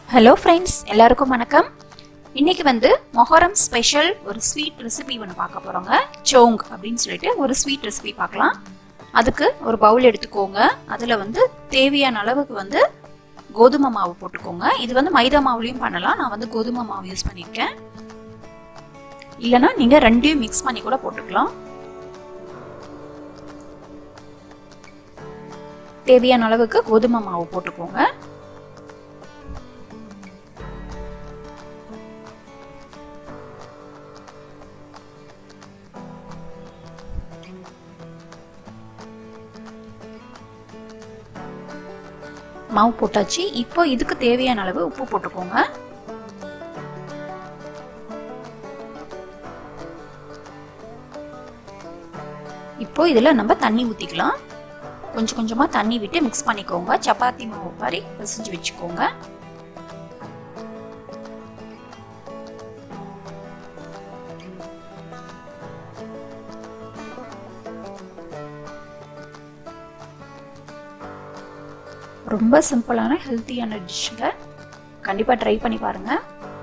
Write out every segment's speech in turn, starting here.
hello friends எல்லாருக்கும் வணக்கம் இன்னைக்கு வந்து மொஹரம் ஸ்பெஷல் ஒரு ஸ்வீட் ரெசிபி ஒன்று பார்க்க போகிறோங்க சோங் அப்படின்னு சொல்லிட்டு ஒரு ஸ்வீட் ரெசிபி பார்க்கலாம் அதுக்கு ஒரு பவுல் எடுத்துக்கோங்க அதில் வந்து தேவையான அளவுக்கு வந்து கோதுமை மாவு போட்டுக்கோங்க இது வந்து மைதா மாவுலையும் பண்ணலாம் நான் வந்து கோதுமை மாவு யூஸ் பண்ணியிருக்கேன் இல்லைன்னா நீங்கள் ரெண்டையும் மிக்ஸ் பண்ணி கூட போட்டுக்கலாம் தேவையான அளவுக்கு கோதுமை மாவு போட்டுக்கோங்க மாவு போட்டாச்சு இப்போ இதுக்கு தேவையான அளவு உப்பு போட்டுக்கோங்க இப்போ இதில் நம்ம தண்ணி ஊற்றிக்கலாம் கொஞ்சம் கொஞ்சமாக தண்ணி விட்டு மிக்ஸ் பண்ணிக்கோங்க சப்பாத்தி மாவு மாதிரி பிசைஞ்சு வச்சுக்கோங்க ரொம்ப சிம்பிளான ஹெல்த்தியான டிஷ்ஷுங்க கண்டிப்பாக ட்ரை பண்ணி பாருங்கள்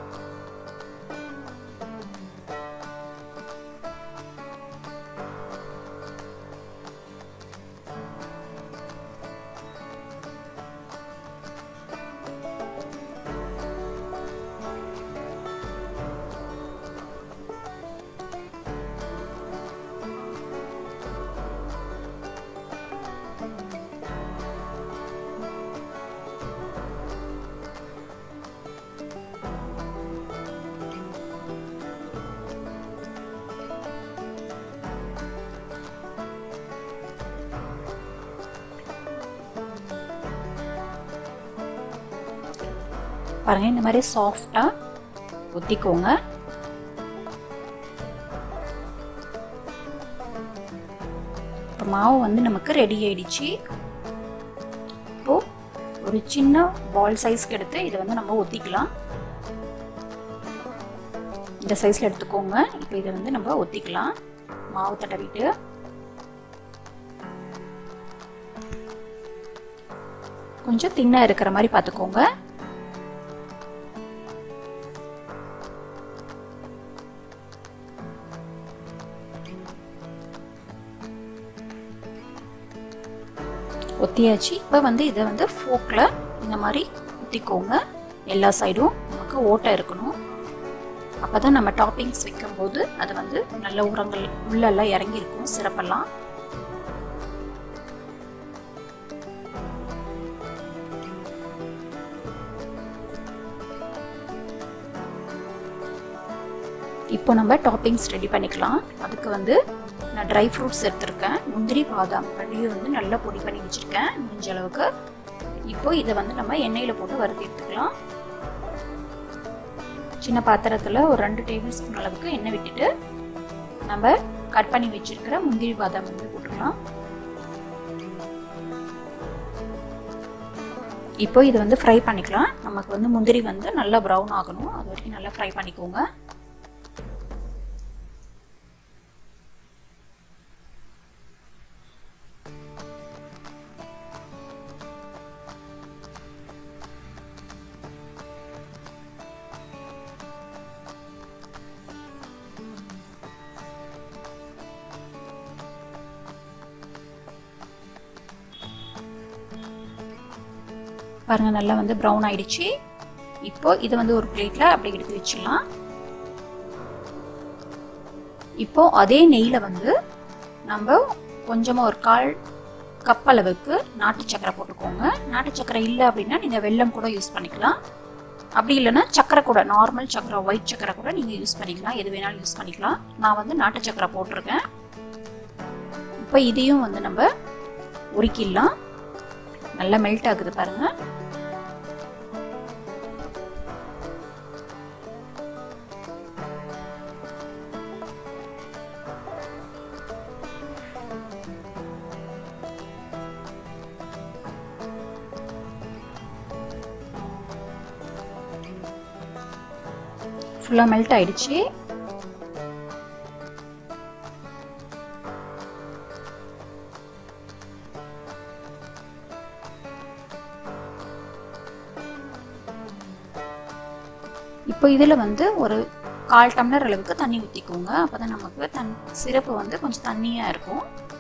பாருங்க இந்த மாதிரி சாஃப்டா ஊத்திக்கோங்க இப்போ மாவு வந்து நமக்கு ரெடி ஆயிடுச்சு இப்போ ஒரு சின்ன பால் சைஸ்க்கு எடுத்து இதை வந்து நம்ம ஒத்திக்கலாம் இந்த சைஸ்ல எடுத்துக்கோங்க இப்போ இதை வந்து நம்ம ஒத்திக்கலாம் மாவு தடவிட்டு கொஞ்சம் தின்னா இருக்கிற மாதிரி பார்த்துக்கோங்க ஒத்தியாச்சு இப்போ வந்து இதை வந்து ஃபோக்கில் இந்த மாதிரி ஊற்றிக்கோங்க எல்லா சைடும் நமக்கு ஓட்டை இருக்கணும் அப்போ தான் நம்ம டாப்பிங்ஸ் வைக்கும்போது அது வந்து நல்ல உரங்கள் உள்ளெல்லாம் இறங்கியிருக்கும் சிறப்பெல்லாம் இப்போ நம்ம டாப்பிங்ஸ் ரெடி பண்ணிக்கலாம் அதுக்கு வந்து நான் ட்ரை ஃப்ரூட்ஸ் எடுத்திருக்கேன் முந்திரி பாதாம் ரெண்டையும் வந்து நல்லா பொடி பண்ணி வச்சுருக்கேன் முடிஞ்ச அளவுக்கு இப்போ இதை வந்து நம்ம எண்ணெயில் போட்டு வறுத்து எடுத்துக்கலாம் சின்ன பாத்திரத்தில் ஒரு ரெண்டு டேபிள் ஸ்பூன் அளவுக்கு எண்ணெய் விட்டுட்டு நம்ம கட் பண்ணி வச்சிருக்கிற முந்திரி பாதாம் வந்து போட்டுக்கலாம் இப்போ இது வந்து ஃப்ரை பண்ணிக்கலாம் நமக்கு வந்து முந்திரி வந்து நல்லா ப்ரௌன் ஆகணும் அது வரைக்கும் நல்லா ஃப்ரை பண்ணிக்கோங்க பாருங்க நல்லா வந்து ப்ரௌன் ஆயிடுச்சு இப்போ இதை வந்து ஒரு பிளேட்ல அப்படி எடுத்து வச்சிடலாம் இப்போ அதே நெய்ல வந்து நம்ம கொஞ்சமா ஒரு கால் கப் அளவுக்கு நாட்டு சக்கரை போட்டுக்கோங்க நாட்டு சக்கரை இல்லை அப்படின்னா நீங்கள் வெல்லம் கூட யூஸ் பண்ணிக்கலாம் அப்படி இல்லைன்னா சக்கரை கூட நார்மல் சக்கரை ஒயிட் சக்கரை கூட நீங்கள் யூஸ் பண்ணிக்கலாம் எது வேணாலும் யூஸ் பண்ணிக்கலாம் நான் வந்து நாட்டு சக்கரை போட்டிருக்கேன் இப்போ இதையும் வந்து நம்ம உருக்கிடலாம் நல்லா மெல்ட் ஆகுது பாருங்க ஃபுல்லாக மெல்ட் ஆயிடுச்சு இப்போ இதில் வந்து ஒரு கால் டம்ளர் அளவுக்கு தண்ணி ஊற்றிக்கோங்க அப்போ தான் நமக்கு தன் சிறப்பு வந்து கொஞ்சம் தண்ணியாக இருக்கும்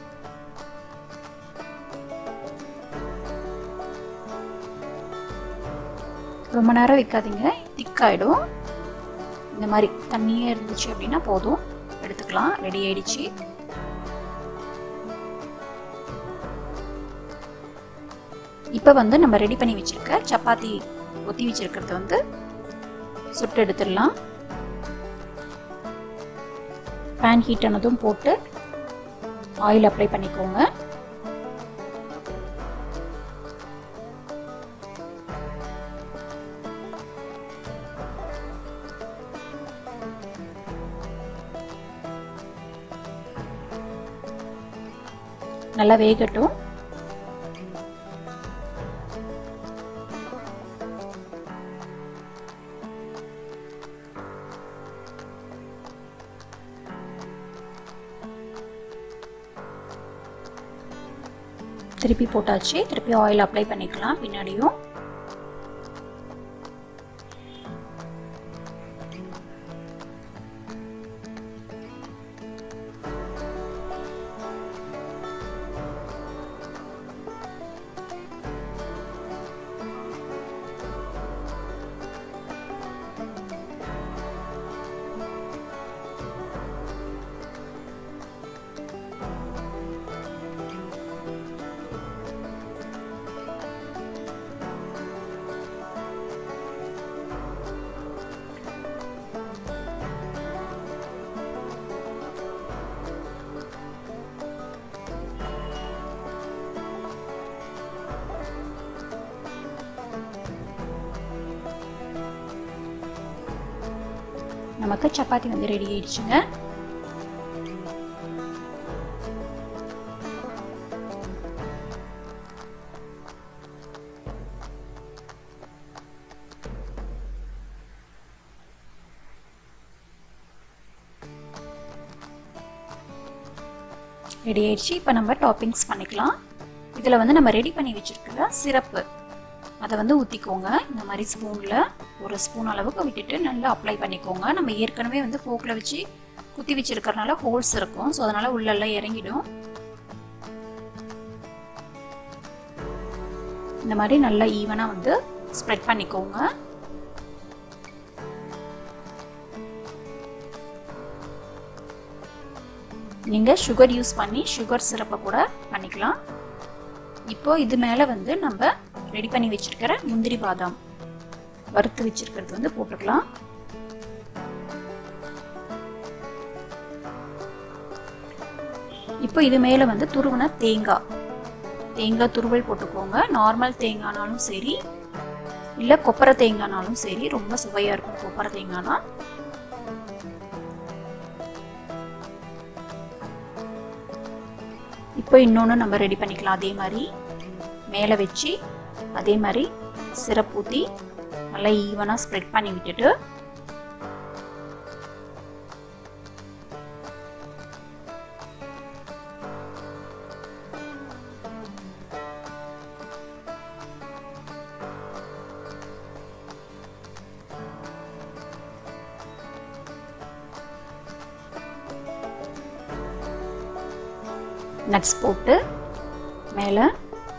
ரொம்ப நேரம் வைக்காதீங்க திக்காயிடும் இந்த மாதிரி தண்ணியே இருந்துச்சு அப்படின்னா போதும் எடுத்துக்கலாம் ரெடி ஆயிடுச்சு இப்போ வந்து நம்ம ரெடி பண்ணி வச்சிருக்க சப்பாத்தி ஒத்தி வச்சிருக்கிறத வந்து சுட்டு எடுத்துடலாம் பேன் ஹீட் ஆனதும் போட்டு ஆயில் அப்ளை பண்ணிக்கோங்க நல்லா வேகட்டும் திருப்பி போட்டாச்சு திருப்பி ஆயில் அப்ளை பண்ணிக்கலாம் பின்னாடியும் நமக்கு சப்பாத்தி வந்து ரெடி ஆயிடுச்சுங்க ரெடி ஆயிடுச்சு இப்போ நம்ம டாப்பிங்ஸ் பண்ணிக்கலாம் இதில் வந்து நம்ம ரெடி பண்ணி வச்சிருக்கிற சிரப்பு அதை வந்து ஊற்றிக்கோங்க இந்த மாதிரி ஸ்பூனில் ஒரு ஸ்பூன் அளவுக்கு விட்டுட்டு நல்லா அப்ளை பண்ணிக்கோங்க நம்ம ஏற்கனவே வந்து ஃபோக்கில் வச்சு குத்தி வச்சிருக்கறனால ஹோல்ஸ் இருக்கும் ஸோ அதனால் உள்ளெல்லாம் இறங்கிடும் இந்த மாதிரி நல்லா ஈவனாக வந்து ஸ்ப்ரெட் பண்ணிக்கோங்க நீங்கள் சுகர் யூஸ் பண்ணி சுகர் சிரப்பை கூட பண்ணிக்கலாம் இப்போ இது மேலே வந்து நம்ம ரெடி பண்ணி வச்சிருக்கிற முந்திரி பாதாம் வறுத்து வச்சிருக்கிறது வந்து போட்டுக்கலாம் இப்போ இது மேலே வந்து துருவன தேங்காய் தேங்காய் துருவல் போட்டுக்கோங்க நார்மல் தேங்காய்னாலும் சரி இல்லை கொப்பரை தேங்காய்னாலும் சரி ரொம்ப சுவையாக இருக்கும் கொப்பரை தேங்காய்னா இப்போ இன்னொன்று நம்ம ரெடி பண்ணிக்கலாம் அதே மாதிரி மேலே வச்சு அதே மாதிரி சிரப் ஊற்றி நல்லா ஈவனாக ஸ்ப்ரெட் பண்ணி விட்டுட்டு நட்ஸ் போட்டு மேலே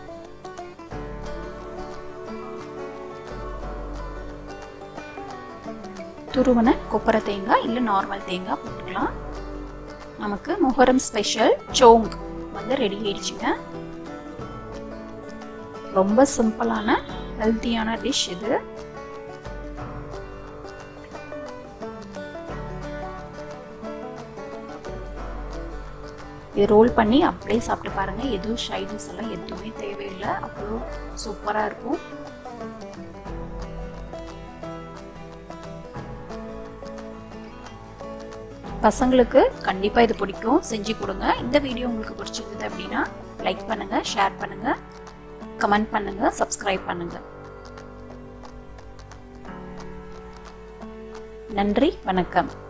துருவன கொப்பரை தேங்காய் இல்லை நார்மல் தேங்காய் போட்டுக்கலாம் நமக்கு முஹரம் ஸ்பெஷல் சோங் வந்து ரெடி ஆயிடுச்சுங்க ரொம்ப சிம்பிளான ஹெல்த்தியான டிஷ் இது இது ரோல் பண்ணி அப்படியே சாப்பிட்டு பாருங்க எதுவும் ஷைனஸ் எல்லாம் எதுவுமே தேவையில்லை அவ்வளோ சூப்பராக இருக்கும் பசங்களுக்கு கண்டிப்பாக இது பிடிக்கும் செஞ்சு கொடுங்க இந்த வீடியோ உங்களுக்கு பிடிச்சிருந்தது அப்படின்னா லைக் பண்ணுங்க ஷேர் பண்ணுங்க கமெண்ட் பண்ணுங்க சப்ஸ்கிரைப் பண்ணுங்க நன்றி வணக்கம்